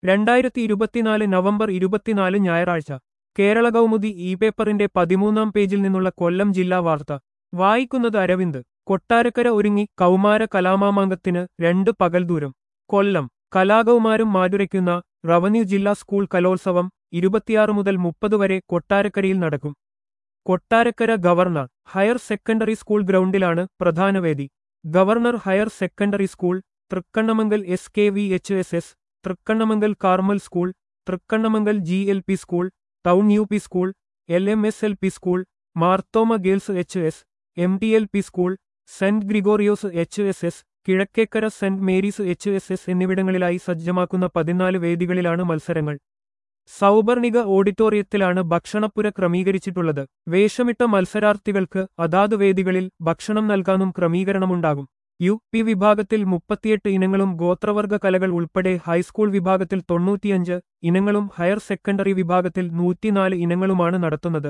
രണ്ടായിരത്തി ഇരുപത്തിനാല് നവംബർ ഇരുപത്തിനാല് ഞായറാഴ്ച കേരള കൗമുദി ഇ പേപ്പറിന്റെ പതിമൂന്നാം പേജിൽ നിന്നുള്ള കൊല്ലം ജില്ലാ വാർത്ത വായിക്കുന്നത് അരവിന്ദ് കൊട്ടാരക്കര ഒരുങ്ങി കൗമാര കലാമാമാങ്കത്തിന് രണ്ട് പകൽ ദൂരം കൊല്ലം കലാകൗമാരം മാറ്റുരയ്ക്കുന്ന റവന്യൂ ജില്ലാ സ്കൂൾ കലോത്സവം ഇരുപത്തിയാറ് മുതൽ മുപ്പത് വരെ കൊട്ടാരക്കരയിൽ നടക്കും Kottarakkara governor higher secondary school ഗ്രൗണ്ടിലാണ് പ്രധാന വേദി governor higher secondary school Thrikkannamangal S K V H S S Thrikkannamangal Carmel school Thrikkannamangal G L P school town U P school L M S L P school Marthoma girls H S M T L P school Saint Gregorios H S S Kizhakkekara Saint Mary's H S S എന്നിവിടങ്ങളിലായി സജ്ജമാക്കുന്ന പതിനാല് വേദികളിലാണ് മത്സരങ്ങൾ സൗപർണിക ഓഡിറ്റോറിയത്തിലാണ് ഭക്ഷണപ്പുര ക്രമീകരിച്ചിട്ടുള്ളത് വേഷമിട്ട മത്സരാർത്ഥികൾക്ക് അതാത് വേദികളിൽ ഭക്ഷണം നൽകാനും ക്രമീകരണമുണ്ടാകും യു പി വിഭാഗത്തിൽ മുപ്പത്തിയെട്ട് ഇനങ്ങളും ഗോത്രവർഗ കലകൾ ഉൾപ്പെടെ ഹൈസ്കൂൾ വിഭാഗത്തിൽ തൊണ്ണൂറ്റിയഞ്ച് ഇനങ്ങളും ഹയർ സെക്കൻഡറി വിഭാഗത്തിൽ നൂറ്റിനാല് ഇനങ്ങളുമാണ് നടത്തുന്നത്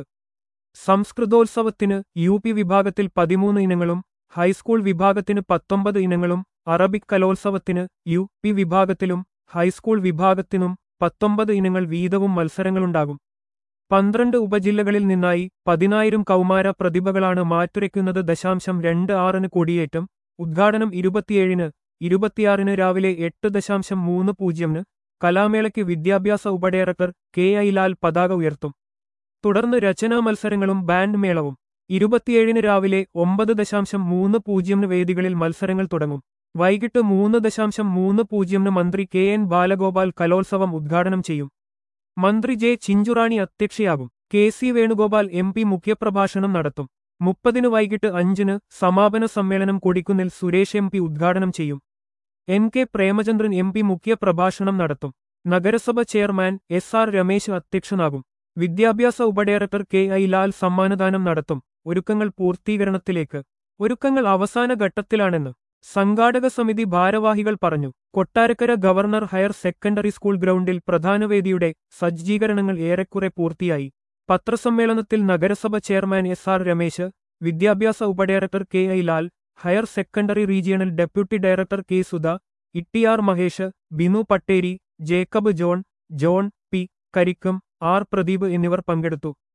സംസ്കൃതോത്സവത്തിന് യു പി വിഭാഗത്തിൽ പതിമൂന്ന് ഇനങ്ങളും ഹൈസ്കൂൾ വിഭാഗത്തിന് പത്തൊമ്പത് ഇനങ്ങളും അറബിക് കലോത്സവത്തിന് യു പി വിഭാഗത്തിലും ഹൈസ്കൂൾ വിഭാഗത്തിനും പത്തൊമ്പത് ഇനങ്ങൾ വീതവും മത്സരങ്ങളുണ്ടാകും പന്ത്രണ്ട് ഉപജില്ലകളിൽ നിന്നായി പതിനായിരം കൗമാര പ്രതിഭകളാണ് മാറ്റുരയ്ക്കുന്നത് ദശാംശം രണ്ട് ആറിന് കൊടിയേറ്റം ഉദ്ഘാടനം ഇരുപത്തിയേഴിന് ഇരുപത്തിയാറിന് രാവിലെ എട്ട് ദശാംശം മൂന്ന് പൂജ്യമിന് കലാമേളയ്ക്ക് വിദ്യാഭ്യാസ ഉപഡയറക്ടർ കെ ഐ ലാൽ പതാക ഉയർത്തും തുടർന്ന് രചനാ മത്സരങ്ങളും ബാൻഡ് മേളവും ഇരുപത്തിയേഴിന് രാവിലെ ഒമ്പത് ദശാംശം മൂന്ന് പൂജ്യമിന് വേദികളിൽ മത്സരങ്ങൾ തുടങ്ങും വൈകിട്ട് മൂന്ന് ദശാംശം മൂന്ന് പൂജ്യമിന് മന്ത്രി കെ എൻ ബാലഗോപാൽ കലോത്സവം ഉദ്ഘാടനം ചെയ്യും മന്ത്രി ജെ ചിഞ്ചുറാണി അധ്യക്ഷയാകും K C Venugopal M P മുഖ്യപ്രഭാഷണം നടത്തും മുപ്പതിന് വൈകിട്ട് അഞ്ചിന് സമാപന സമ്മേളനം കൊടിക്കുന്നിൽ സുരേഷ് എം പി ഉദ്ഘാടനം ചെയ്യും N K Premachandran M P മുഖ്യപ്രഭാഷണം നടത്തും നഗരസഭ ചെയർമാൻ എസ് ആർ രമേശ് അധ്യക്ഷനാകും വിദ്യാഭ്യാസ ഉപഡയറക്ടർ കെ ഐ ലാൽ സമ്മാനദാനം നടത്തും ഒരുക്കങ്ങൾ പൂർത്തീകരണത്തിലേക്ക് ഒരുക്കങ്ങൾ അവസാന ഘട്ടത്തിലാണെന്ന് സംഘാടക സമിതി ഭാരവാഹികൾ പറഞ്ഞു Kottarakkara governor higher secondary school ഗ്രൗണ്ടിൽ പ്രധാന വേദിയുടെ സജ്ജീകരണങ്ങൾ ഏറെക്കുറെ പൂർത്തിയായി പത്രസമ്മേളനത്തിൽ നഗരസഭ ചെയർമാൻ എസ് ആർ രമേശ് വിദ്യാഭ്യാസ ഉപഡയറക്ടർ K I Lal higher secondary regional deputy director K Sudha Ittiyar Mahesh Binu Patteri Jacob John John P Karikkam R Pradeep എന്നിവർ പങ്കെടുത്തു